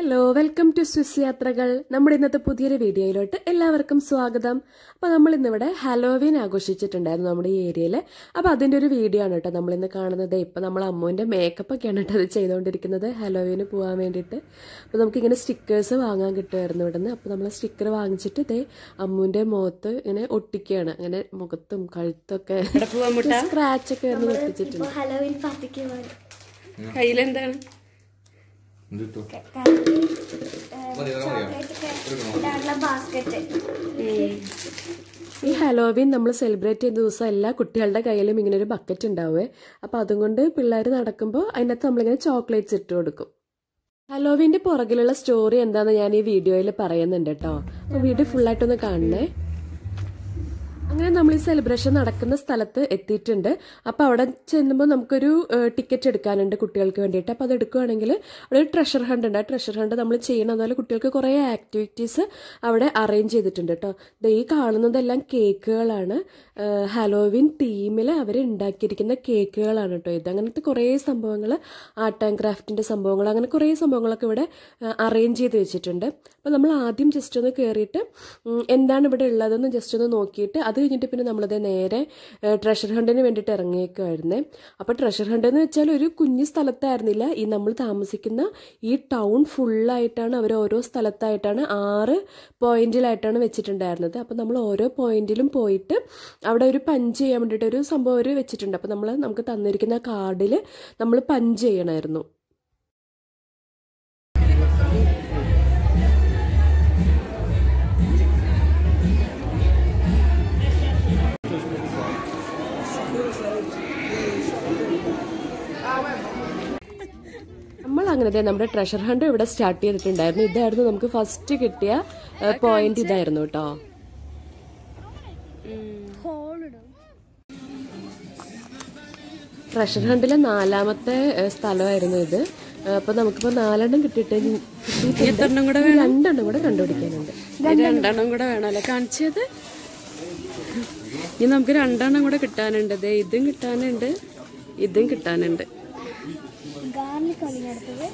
Hello welcome to Swiss യാത്രകൾ നമ്മുടെ ഇന്നത്തെ പുതിയൊരു വീഡിയോയിലോട്ട് എല്ലാവർക്കും സ്വാഗതം അപ്പോൾ നമ്മൾ ഇന്നിവിടെ ഹലോവീൻ ആഘോഷിച്ചിട്ടുണ്ടായിരുന്നു നമ്മുടെ ഈ ഏരിയയിൽ അപ്പോൾ അതിൻ്റെ ഒരു വീഡിയോ ആണ് കേട്ടോ നമ്മളിന്ന് കാണുന്നത് ഇപ്പോൾ നമ്മൾ അമ്മുവിൻ്റെ മേക്കപ്പ് ഒക്കെയാണ് കേട്ടോ അത് ചെയ്തുകൊണ്ടിരിക്കുന്നത് ഹലോവീന് പോകാൻ വേണ്ടിയിട്ട് അപ്പോൾ നമുക്കിങ്ങനെ സ്റ്റിക്കേഴ്സ് വാങ്ങാൻ കിട്ടുമായിരുന്നു ഇവിടെ നിന്ന് അപ്പോൾ നമ്മൾ സ്റ്റിക്കർ വാങ്ങിച്ചിട്ട് ഇതേ അമ്മുവിൻ്റെ മുഖത്ത് ഇങ്ങനെ ഒട്ടിക്കുകയാണ് അങ്ങനെ മുഖത്തും കഴുത്തൊക്കെ സ്ക്രാച്ച് ഒക്കെ ആയിരുന്നു ഒട്ടിച്ചിട്ടുണ്ട് ഇപ്പൊ ഹലോവിൻ പാർട്ടിക്ക് പോയി കയ്യിലെന്താണ് എന്തിട്ടു ചോക്ലേറ്റ് ഒക്കെ ഇടാനുള്ള ബാസ്ക്കറ്റ് ഈ ഹലോവീൻ നമ്മൾ സെലിബ്രേറ്റ് ചെയ്യുന്ന ദിവസം എല്ലാ കുട്ടികളുടെ കയ്യിലും ഇങ്ങനെ ഒരു ബക്കറ്റ് ഉണ്ടാവുമേ അപ്പോൾ അതുകൊണ്ട് പിള്ളേർ നടക്കുമ്പോൾ അതിനകത്ത് നമ്മളിങ്ങനെ ചോക്ലേറ്റ്സ് ഇട്ട് കൊടുക്കും ഹലോവീൻ്റെ പുറകിലുള്ള സ്റ്റോറി എന്താണെന്ന് ഞാൻ ഈ വീഡിയോയിൽ പറയുന്നുണ്ട് കേട്ടോ അപ്പോൾ വീഡിയോ ഫുള്ളായിട്ടൊന്ന് കാണണേ അങ്ങനെ നമ്മൾ ഈ സെലിബ്രേഷൻ നടക്കുന്ന സ്ഥലത്ത് എത്തിയിട്ടുണ്ട് അപ്പോൾ അവിടെ ചെല്ലുമ്പോൾ നമുക്കൊരു ടിക്കറ്റ് എടുക്കാനുണ്ട് കുട്ടികൾക്ക് വേണ്ടിയിട്ട് അപ്പോൾ അത് എടുക്കുകയാണെങ്കിൽ അവിടെ ഒരു ട്രഷർ ഹണ്ട് ഉണ്ട് ആ ട്രഷർ ഹണ്ട് നമ്മൾ ചെയ്യണം അതുപോലെ കുട്ടികൾക്ക് കുറേ ആക്ടിവിറ്റീസ് അവിടെ അറേഞ്ച് ചെയ്തിട്ടുണ്ട് കേട്ടോ ദേ ഈ കാണുന്നതെല്ലാം കേക്കുകളാണ് ഹലോവിൻ തീമിൽ അവർ ഉണ്ടാക്കിയിരിക്കുന്ന കേക്കുകളാണ് കേട്ടോ ഇത് അങ്ങനത്തെ കുറേ സംഭവങ്ങൾ ആർട്ട് ആൻഡ് ക്രാഫ്റ്റിൻ്റെ സംഭവങ്ങൾ അങ്ങനെ കുറേ സംഭവങ്ങളൊക്കെ ഇവിടെ അറേഞ്ച് ചെയ്ത് വെച്ചിട്ടുണ്ട് അപ്പോൾ നമ്മൾ ആദ്യം ജസ്റ്റ് ഒന്ന് കയറിയിട്ട് ഉം, എന്താണ് ഇവിടെ ഉള്ളതെന്ന് ജസ്റ്റ് ഒന്ന് നോക്കിയിട്ട് അത് കഴിഞ്ഞിട്ട് പിന്നെ നമ്മളത് നേരെ ട്രഷർ ഹണ്ടിന് വേണ്ടിയിട്ട് ഇറങ്ങിയേക്കുമായിരുന്നേ അപ്പോൾ ട്രഷർ ഹണ്ട് എന്ന് വെച്ചാൽ ഒരു കുഞ്ഞു സ്ഥലത്തായിരുന്നില്ല ഈ നമ്മൾ താമസിക്കുന്ന ഈ ടൗൺ ഫുള്ളായിട്ടാണ് അവർ ഓരോ സ്ഥലത്തായിട്ടാണ് ആറ് പോയിന്റിലായിട്ടാണ് വെച്ചിട്ടുണ്ടായിരുന്നത് അപ്പോൾ നമ്മൾ ഓരോ പോയിന്റിലും പോയിട്ട് അവിടെ ഒരു പഞ്ച് ചെയ്യാൻ വേണ്ടിയിട്ട് ഒരു സംഭവം അവർ വെച്ചിട്ടുണ്ട് അപ്പോൾ നമ്മൾ നമുക്ക് തന്നിരിക്കുന്ന കാർഡിൽ നമ്മൾ പഞ്ച് ചെയ്യണമായിരുന്നു നമ്മൾ അങ്ങനെ ദേ നമ്മുടെ ട്രഷർ ഹണ്ട് ഇവിടെ സ്റ്റാർട്ട് ചെയ്തിട്ടുണ്ടായിരുന്നു ഇതായിരുന്നു നമുക്ക് ഫസ്റ്റ് കിട്ടിയ പോയിന്റ് ഇതായിരുന്നു കേട്ടോ ട്രഷർ ഹണ്ടിലെ നാലാമത്തെ ഏഹ്, സ്ഥലമായിരുന്നു ഇത് ഏഹ്, അപ്പൊ നമുക്കിപ്പോ നാലെണ്ണം കിട്ടിയിട്ട് എത്രണ്ണം കൂടെ രണ്ടെണ്ണം കൂടെ കണ്ടുപിടിക്കാനുണ്ട് രണ്ടെണ്ണം കൂടെ വേണമല്ലോ കാണിച്ചത് ഇനി നമുക്ക് രണ്ടെണ്ണം കൂടെ കിട്ടാനുണ്ട് ദേ ഇതും കിട്ടാനുണ്ട് ഇതും കിട്ടാനുണ്ട് ഗാർലിക് ആണ് അടുത്തത്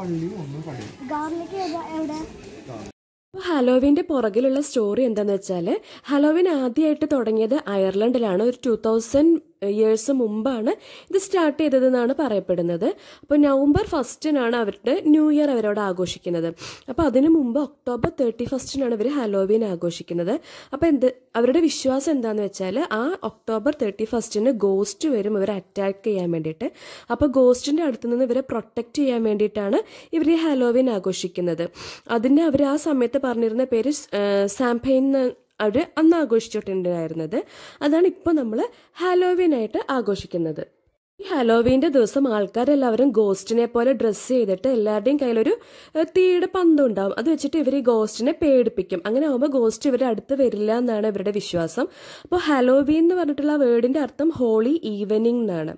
ഗാർലിക് എവിടെ അപ്പോൾ ഹലോവിൻ്റെ പുറകിലുള്ള സ്റ്റോറി എന്താന്ന് വെച്ചാൽ ഹലോവിൻ ആദ്യമായിട്ട് തുടങ്ങിയത് അയർലൻഡിലാണ് ഒരു ടൂ തൗസൻഡ് ഇയേഴ്സ് മുമ്പാണ് ഇത് സ്റ്റാർട്ട് ചെയ്തതെന്നാണ് പറയപ്പെടുന്നത് അപ്പോൾ നവംബർ ഫസ്റ്റിനാണ് അവരുടെ ന്യൂ ഇയർ അവരോട് ആഘോഷിക്കുന്നത് അപ്പോൾ അതിനു മുമ്പ് ഒക്ടോബർ തേർട്ടി ഫസ്റ്റിനാണ് ഇവർ ഹലോവിൻ ആഘോഷിക്കുന്നത് അപ്പോൾ എന്ത് അവരുടെ വിശ്വാസം എന്താന്ന് വെച്ചാൽ ആ ഒക്ടോബർ തേർട്ടി ഫസ്റ്റിന് ഗോസ്റ്റ് വരും ഇവരെ അറ്റാക്ക് ചെയ്യാൻ വേണ്ടിയിട്ട് അപ്പോൾ ഗോസ്റ്റിൻ്റെ അടുത്ത് നിന്ന് ഇവരെ പ്രൊട്ടക്റ്റ് ചെയ്യാൻ വേണ്ടിയിട്ടാണ് ഇവർ ഈ ഹലോവിൻ ആഘോഷിക്കുന്നത് അതിന് അവർ ആ സമയത്ത് പറഞ്ഞിരുന്ന പേര് സാംപെയിൻ അവർ അന്ന് ആഘോഷിച്ചിട്ടുണ്ടായിരുന്നത് അതാണ് ഇപ്പോൾ നമ്മൾ ഹാലോവീനായിട്ട് ആഘോഷിക്കുന്നത് ഈ ഹലോവീൻ്റെ ദിവസം ആൾക്കാരെല്ലാവരും ഗോസ്റ്റിനെ പോലെ ഡ്രസ്സ് ചെയ്തിട്ട് എല്ലാവരുടെയും കയ്യിലൊരു ഏഹ്, തീയുടെ പന്തം ഉണ്ടാവും അത് വെച്ചിട്ട് ഇവർ ഈ ഗോസ്റ്റിനെ പേടിപ്പിക്കും അങ്ങനെ ആകുമ്പോൾ ഗോസ്റ്റ് ഇവരുടെ അടുത്ത് വരില്ല എന്നാണ് ഇവരുടെ വിശ്വാസം അപ്പോൾ ഹലോവീൻ എന്ന് പറഞ്ഞിട്ടുള്ള വേർഡിൻ്റെ അർത്ഥം ഹോളി ഈവനിങ് എന്നാണ്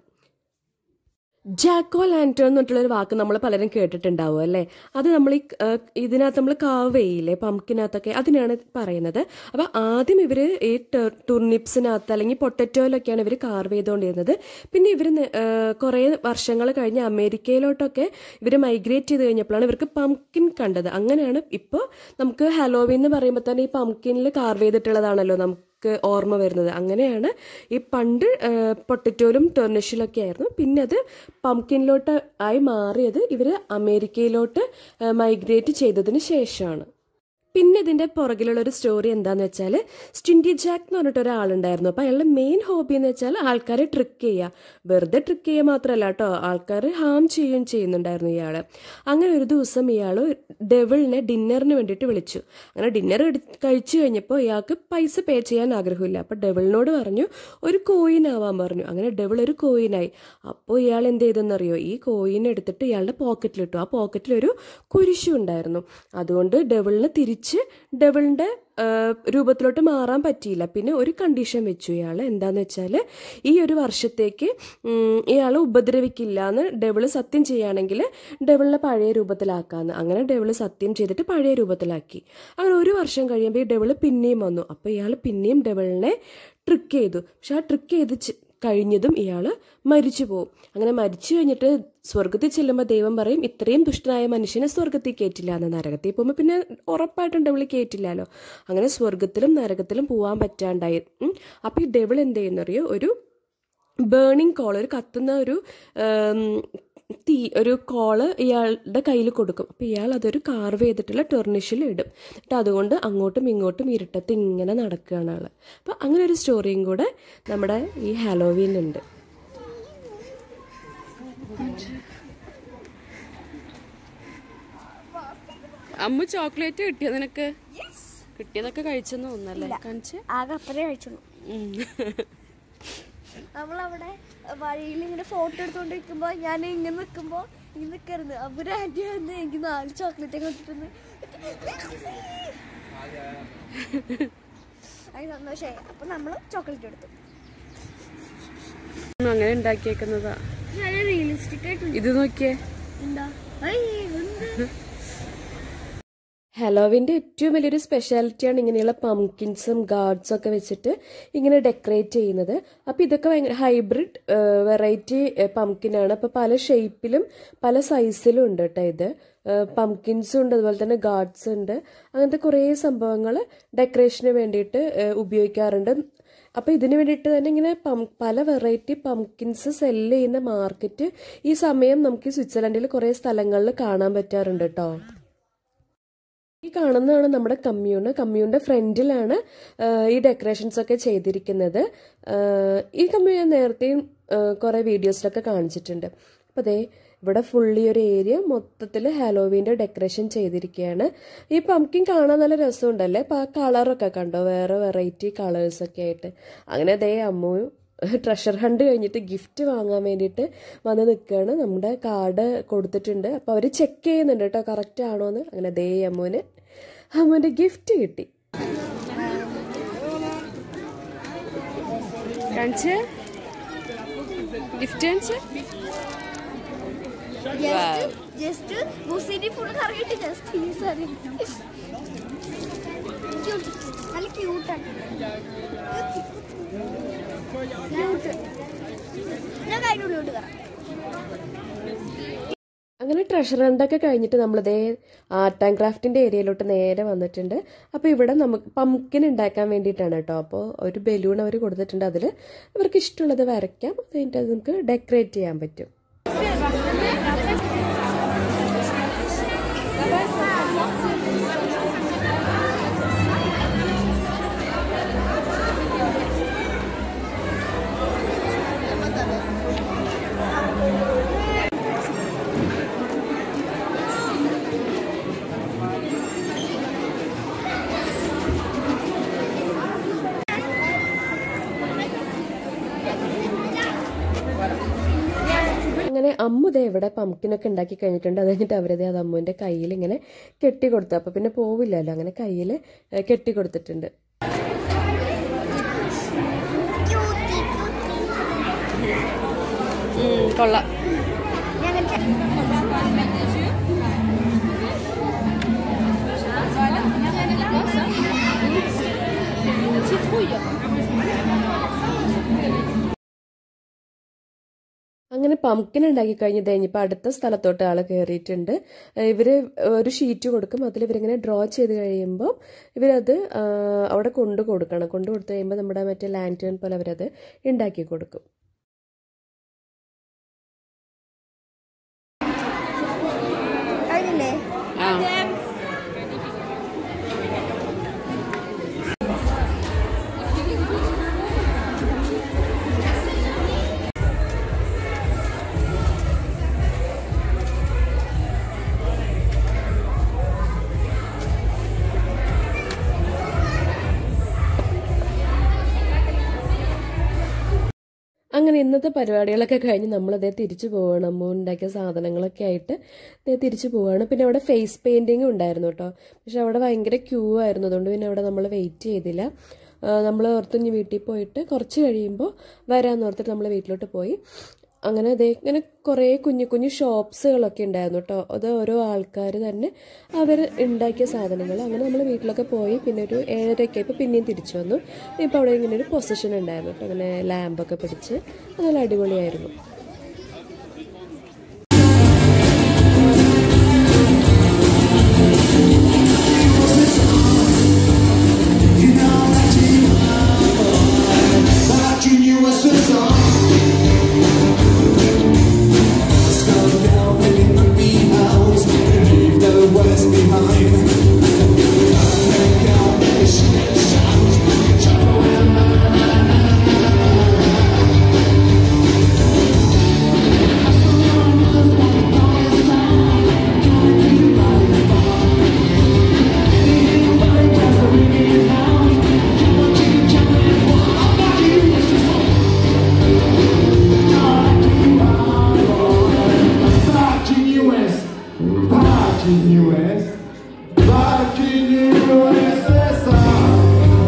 ജാക്കോ ലാൻറ്റേൺ എന്ന് പറഞ്ഞിട്ടുള്ളൊരു വാക്ക് നമ്മൾ പലരും കേട്ടിട്ടുണ്ടാവും അല്ലേ അത് നമ്മൾ ഈ ഏഹ്, ഇതിനകത്ത് നമ്മൾ കാവ് ചെയ്യില്ലേ പമ്പിനകത്തൊക്കെ അതിനാണ് പറയുന്നത് അപ്പോൾ ആദ്യം ഇവർ ഈ ടുർണിപ്സിനകത്ത് അല്ലെങ്കിൽ പൊട്ടറ്റോയിലൊക്കെയാണ് ഇവർ കാർവ് ചെയ്തുകൊണ്ടിരുന്നത് പിന്നെ ഇവർ കുറേ വർഷങ്ങൾ കഴിഞ്ഞ് അമേരിക്കയിലോട്ടൊക്കെ ഇവർ മൈഗ്രേറ്റ് ചെയ്ത് കഴിഞ്ഞപ്പോഴാണ് ഇവർക്ക് പംകിൻ കണ്ടത് അങ്ങനെയാണ് ഇപ്പോൾ നമുക്ക് ഹലോവിൻ എന്ന് പറയുമ്പോൾ തന്നെ ഈ പംകിനിൽ കാർവ് ചെയ്തിട്ടുള്ളതാണല്ലോ നമുക്ക് നമുക്ക് ഓർമ്മ വരുന്നത് അങ്ങനെയാണ് ഈ പണ്ട് പൊട്ടറ്റോയിലും ടൊർണിഷിലൊക്കെ ആയിരുന്നു പിന്നെ അത് പംകിനിലോട്ട് ആയി മാറിയത് ഇവർ അമേരിക്കയിലോട്ട് മൈഗ്രേറ്റ് ചെയ്തതിന് ശേഷമാണ് പിന്നെ ഇതിന്റെ പുറകിലുള്ള ഒരു സ്റ്റോറി എന്താന്ന് വെച്ചാൽ സ്റ്റിൻഡി ജാക്ക് എന്ന് പറഞ്ഞിട്ട് ഒരാളുണ്ടായിരുന്നു അപ്പോൾ അയാളുടെ മെയിൻ ഹോബി എന്ന് വെച്ചാൽ ആൾക്കാരെ ട്രിക്ക് ചെയ്യുക വെറുതെ ട്രിക്ക് ചെയ്യുക മാത്രമല്ല കേട്ടോ ആൾക്കാർ ഹാം ചെയ്യുകയും ചെയ്യുന്നുണ്ടായിരുന്നു ഇയാൾ അങ്ങനെ ഒരു ദിവസം ഇയാൾ ഡെവിളിനെ ഡിന്നറിന് വേണ്ടിയിട്ട് വിളിച്ചു അങ്ങനെ ഡിന്നർ കഴിച്ചു കഴിഞ്ഞപ്പോൾ ഇയാൾക്ക് പൈസ പേ ചെയ്യാൻ ആഗ്രഹമില്ല അപ്പോൾ ഡെവിളിനോട് പറഞ്ഞു ഒരു കോയിൻ ആവാൻ പറഞ്ഞു അങ്ങനെ ഡെവിൾ ഒരു കോയിനായി അപ്പോൾ ഇയാൾ എന്ത് ചെയ്തെന്നറിയോ ഈ കോയിൻ എടുത്തിട്ട് ഇയാളുടെ പോക്കറ്റിലിട്ടു ആ പോക്കറ്റിൽ ഒരു കുരിശു ഉണ്ടായിരുന്നു അതുകൊണ്ട് ഡെവിളിന് തിരിച്ച് ഡെവിളിൻ്റെ രൂപത്തിലോട്ട് മാറാൻ പറ്റിയില്ല പിന്നെ ഒരു കണ്ടീഷൻ വെച്ചു ഇയാൾ എന്താന്ന് വെച്ചാൽ ഈ ഒരു വർഷത്തേക്ക് ഇയാൾ ഉപദ്രവിക്കില്ല എന്ന് ഡെവിള് സത്യം ചെയ്യുകയാണെങ്കിൽ ഡെവിളിനെ പഴയ രൂപത്തിലാക്കാന്ന് അങ്ങനെ ഡെവിള് സത്യം ചെയ്തിട്ട് പഴയ രൂപത്തിലാക്കി അങ്ങനെ ഒരു വർഷം കഴിയുമ്പോൾ ഈ ഡെവിള് പിന്നെയും വന്നു അപ്പോൾ ഇയാൾ പിന്നെയും ഡെവിളിനെ ട്രിക്ക് ചെയ്തു പക്ഷെ ആ ട്രിക്ക് ചെയ്ത് ചെ- കഴിഞ്ഞതും ഇയാൾ മരിച്ചു പോകും അങ്ങനെ മരിച്ചു കഴിഞ്ഞിട്ട് സ്വർഗത്തിൽ ചെല്ലുമ്പോൾ ദൈവം പറയും ഇത്രയും ദുഷ്ടനായ മനുഷ്യനെ സ്വർഗത്തിൽ കയറ്റില്ല എന്ന് നരകത്തിൽ പോകുമ്പോൾ പിന്നെ ഉറപ്പായിട്ടും ഡെവിൾ കയറ്റില്ലല്ലോ അങ്ങനെ സ്വർഗത്തിലും നരകത്തിലും പോകാൻ പറ്റാണ്ടായി ഉം. അപ്പോൾ ഈ ഡെവിൾ എന്ത് ചെയ്യുന്നറിയോ ഒരു ബേണിംഗ് കോൾ ഒരു കത്തുന്ന ഒരു ഉം, തീ ഒരു കോള് ഇയാളുടെ കയ്യിൽ കൊടുക്കും അപ്പോൾ ഇയാൾ അതൊരു കാർവ് ചെയ്തിട്ടുള്ള ടെർണിഷിൽ ഇടും എന്നിട്ട് അതുകൊണ്ട് അങ്ങോട്ടും ഇങ്ങോട്ടും ഇരുട്ടത്ത് ഇങ്ങനെ നടക്കുകയാണ് ആൾ അപ്പോൾ അങ്ങനെ ഒരു സ്റ്റോറിയും കൂടെ നമ്മുടെ ഈ ഹാലോവീനുണ്ട് അമ്മ ചോക്ലേറ്റ് കിട്ടിയോ നിനക്ക് കിട്ടിയതൊക്കെ കഴിച്ചെന്ന് തോന്നല്ലേ കാണിച്ച് ആകെ അപ്പറേ കഴിച്ചുള്ളൂ നമ്മളവിടെ വഴിയിൽ ഇങ്ങനെ ഫോട്ടോ എടുത്തോണ്ടിരിക്കുമ്പോ ഞാൻ ഇങ്ങനെ നിൽക്കുമ്പോ ഇങ്ങനെ നിൽക്കരുത് അവര് ആന്റി വന്ന് എനിക്ക് നാല് ചോക്ലേറ്റ് കൊണ്ടിട്ടുണ്ട് അത് സന്തോഷമായി അപ്പൊ നമ്മള് ചോക്ലേറ്റ് എടുത്തു ഉം, അങ്ങനെ ഉണ്ടാക്കിയേക്കുന്നതാ നല്ല റിയലിസ്റ്റിക് ആയിട്ടുണ്ട് ഇത് നോക്കിയേ എന്താ ഏയ്, എന്ത്? ഹലോവിൻ്റെ ഏറ്റവും വലിയൊരു സ്പെഷ്യാലിറ്റിയാണ് ഇങ്ങനെയുള്ള പംകിൻസും ഗാർഡ്സും ഒക്കെ വെച്ചിട്ട് ഇങ്ങനെ ഡെക്കറേറ്റ് ചെയ്യുന്നത് അപ്പോൾ ഇതൊക്കെ ഭയങ്കര ഹൈബ്രിഡ് വെറൈറ്റി പംകിനാണ് അപ്പോൾ പല ഷേപ്പിലും പല സൈസിലും ഉണ്ട് കേട്ടോ ഇത് പംകിൻസും ഉണ്ട് അതുപോലെ തന്നെ ഗാർഡ്സ് ഉണ്ട് അങ്ങനത്തെ കുറേ സംഭവങ്ങൾ ഡെക്കറേഷന് വേണ്ടിയിട്ട് ഏഹ്, ഉപയോഗിക്കാറുണ്ട് അപ്പോൾ ഇതിന് വേണ്ടിയിട്ട് തന്നെ ഇങ്ങനെ പം പല വെറൈറ്റി പംകിൻസ് സെല്ല് ചെയ്യുന്ന മാർക്കറ്റ് ഈ സമയം നമുക്ക് ഈ സ്വിറ്റ്സർലൻഡിൽ കുറേ സ്ഥലങ്ങളിൽ കാണാൻ പറ്റാറുണ്ട് കേട്ടോ ഈ കാണുന്നതാണ് നമ്മുടെ കമ്മ്യൂണ് കമ്മ്യൂണിന്റെ ഫ്രണ്ടിലാണ് ആഹ്, ഈ ഡെക്കറേഷൻസ് ഒക്കെ ചെയ്തിരിക്കുന്നത് ആഹ്, ഈ കമ്മ്യൂ ഞാൻ നേരത്തെയും ആഹ്, കുറേ വീഡിയോസിലൊക്കെ കാണിച്ചിട്ടുണ്ട് അപ്പോൾ ദേ ഇവിടെ ഫുള്ളി ഒരു ഏരിയ മൊത്തത്തിൽ ഹാലോവീൻ്റെ ഡെക്കറേഷൻ ചെയ്തിരിക്കുകയാണ് ഈ പംകിൻ കാണാൻ നല്ല രസമുണ്ടല്ലേ അപ്പോൾ ആ കളറൊക്കെ കണ്ടോ വേറെ വെറൈറ്റി കളേഴ്സൊക്കെ ആയിട്ട് അങ്ങനെ ദേ അമ്മു ട്രഷർ ഹണ്ട് കഴിഞ്ഞിട്ട് ഗിഫ്റ്റ് വാങ്ങാൻ വേണ്ടിയിട്ട് വന്ന് നിൽക്കുകയാണ് നമ്മുടെ കാർഡ് കൊടുത്തിട്ടുണ്ട് അപ്പോൾ അവർ ചെക്ക് ചെയ്യുന്നുണ്ട് കേട്ടോ കറക്റ്റ് ആണോ എന്ന് അങ്ങനെ ദേ അമ്മുവിന് അമ്മുവിൻ്റെ ഗിഫ്റ്റ് കിട്ടി കാണിച്ച് ഗിഫ്റ്റ് കാണിച്ച് ജസ്റ്റ് ജസ്റ്റ് ബുസിനി ഫുൾ കറങ്ങിട്ട് ജസ്റ്റ് ഈ സാരി Cute. നല്ല ക്യൂട്ടാണ് ക്യൂട്ട് ഞാൻ കഴിഞ്ഞ ഉള്ളിലോട്ട് കയറാം അങ്ങനെ ട്രഷർ ഹണ്ടൊക്കെ കഴിഞ്ഞിട്ട് നമ്മളിതേ ആർട്ട് ആൻഡ് ക്രാഫ്റ്റിൻ്റെ ഏരിയയിലോട്ട് നേരെ വന്നിട്ടുണ്ട് അപ്പോൾ ഇവിടെ നമുക്ക് പംകിൻ ഉണ്ടാക്കാൻ വേണ്ടിയിട്ടാണ് കേട്ടോ അപ്പോൾ ഒരു ബലൂൺ അവർ കൊടുത്തിട്ടുണ്ട് അതിൽ ഇവർക്ക് ഇഷ്ടമുള്ളത് വരയ്ക്കാം അത് കഴിഞ്ഞിട്ട് അത് നമുക്ക് ഡെക്കറേറ്റ് ചെയ്യാൻ പറ്റും അങ്ങനെ അമ്മു ദേ ഇവിടെ പംകിനൊക്കെ ഉണ്ടാക്കി കഴിഞ്ഞിട്ടുണ്ട് അത് കഴിഞ്ഞിട്ട് അവരത് അത് അമ്മുവിൻ്റെ കയ്യിൽ ഇങ്ങനെ കെട്ടി കൊടുത്തു അപ്പോൾ പിന്നെ പോവില്ലല്ലോ അങ്ങനെ കയ്യിൽ കെട്ടി കൊടുത്തിട്ടുണ്ട് ഉം, കൊള്ളാം ഞങ്ങൾക്ക് അങ്ങനെ പംകിൻ ഉണ്ടാക്കി കഴിഞ്ഞ് കഴിഞ്ഞപ്പോൾ അടുത്ത സ്ഥലത്തോട്ട് ആൾ കയറിയിട്ടുണ്ട് ഇവർ ഒരു ഷീറ്റ് കൊടുക്കും അതിൽ ഇവരിങ്ങനെ ഡ്രോ ചെയ്ത് കഴിയുമ്പോൾ ഇവരത് ആ, അവിടെ കൊണ്ടു കൊടുക്കണം കൊണ്ടു കൊടുത്തു കഴിയുമ്പോൾ നമ്മുടെ മറ്റേ ലാൻറ്റേൺ പോലെ അവരത് ഉണ്ടാക്കി കൊടുക്കും കഴിഞ്ഞില്ലേ ആ അങ്ങനെ ഇന്നത്തെ പരിപാടികളൊക്കെ കഴിഞ്ഞ് നമ്മളതേ തിരിച്ചു പോവുകയാണ് അമ്മ ഉണ്ടാക്കിയ സാധനങ്ങളൊക്കെ ആയിട്ട് ദേ തിരിച്ചു പോവുകയാണ് പിന്നെ അവിടെ ഫേസ് പെയിൻറ്റിങ് ഉണ്ടായിരുന്നു കേട്ടോ പക്ഷെ അവിടെ ഭയങ്കര ക്യൂ ആയിരുന്നു അതുകൊണ്ട് പിന്നെ അവിടെ നമ്മൾ വെയിറ്റ് ചെയ്തില്ല നമ്മൾ ഓർത്ത് ഇനി വീട്ടിൽ പോയിട്ട് കുറച്ച് കഴിയുമ്പോൾ വരാമെന്ന് ഓർത്തിട്ട് നമ്മൾ വീട്ടിലോട്ട് പോയി അങ്ങനെ അതേ ഇങ്ങനെ കുറേ കുഞ്ഞു കുഞ്ഞു ഷോപ്സുകളൊക്കെ ഉണ്ടായിരുന്നു കേട്ടോ അത് ഓരോ ആൾക്കാർ തന്നെ അവർ ഉണ്ടാക്കിയ സാധനങ്ങൾ അങ്ങനെ നമ്മൾ വീട്ടിലൊക്കെ പോയി പിന്നെ ഒരു ഏഴരയൊക്കെ ഇപ്പോൾ പിന്നെയും തിരിച്ചു വന്നു ഇപ്പോൾ അവിടെ ഇങ്ങനെ ഒരു പൊസിഷൻ ഉണ്ടായിരുന്നു കേട്ടോ അങ്ങനെ ലാമ്പൊക്കെ പിടിച്ച് അത് നല്ല അടിപൊളിയായിരുന്നു Watching you as a song. Slow down in the bee house and leave the West behind. Take out the shit shout. Back in US. Back in US. Back in USSR.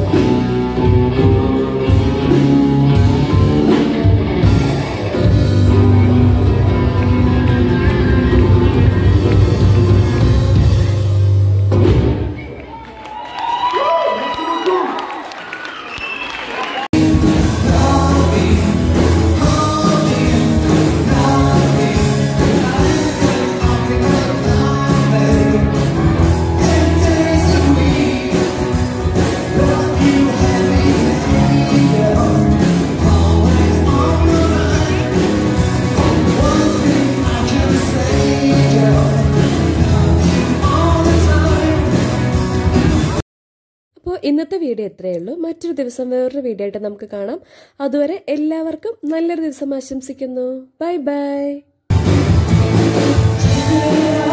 അപ്പോൾ ഇന്നത്തെ video ഇത്രയേ ഉള്ളൂ മറ്റൊരു ദിവസം വേറൊരു video ആയിട്ട് നമുക്ക് കാണാം അതുവരെ എല്ലാവർക്കും നല്ലൊരു ദിവസം ആശംസിക്കുന്നു ബൈ ബൈ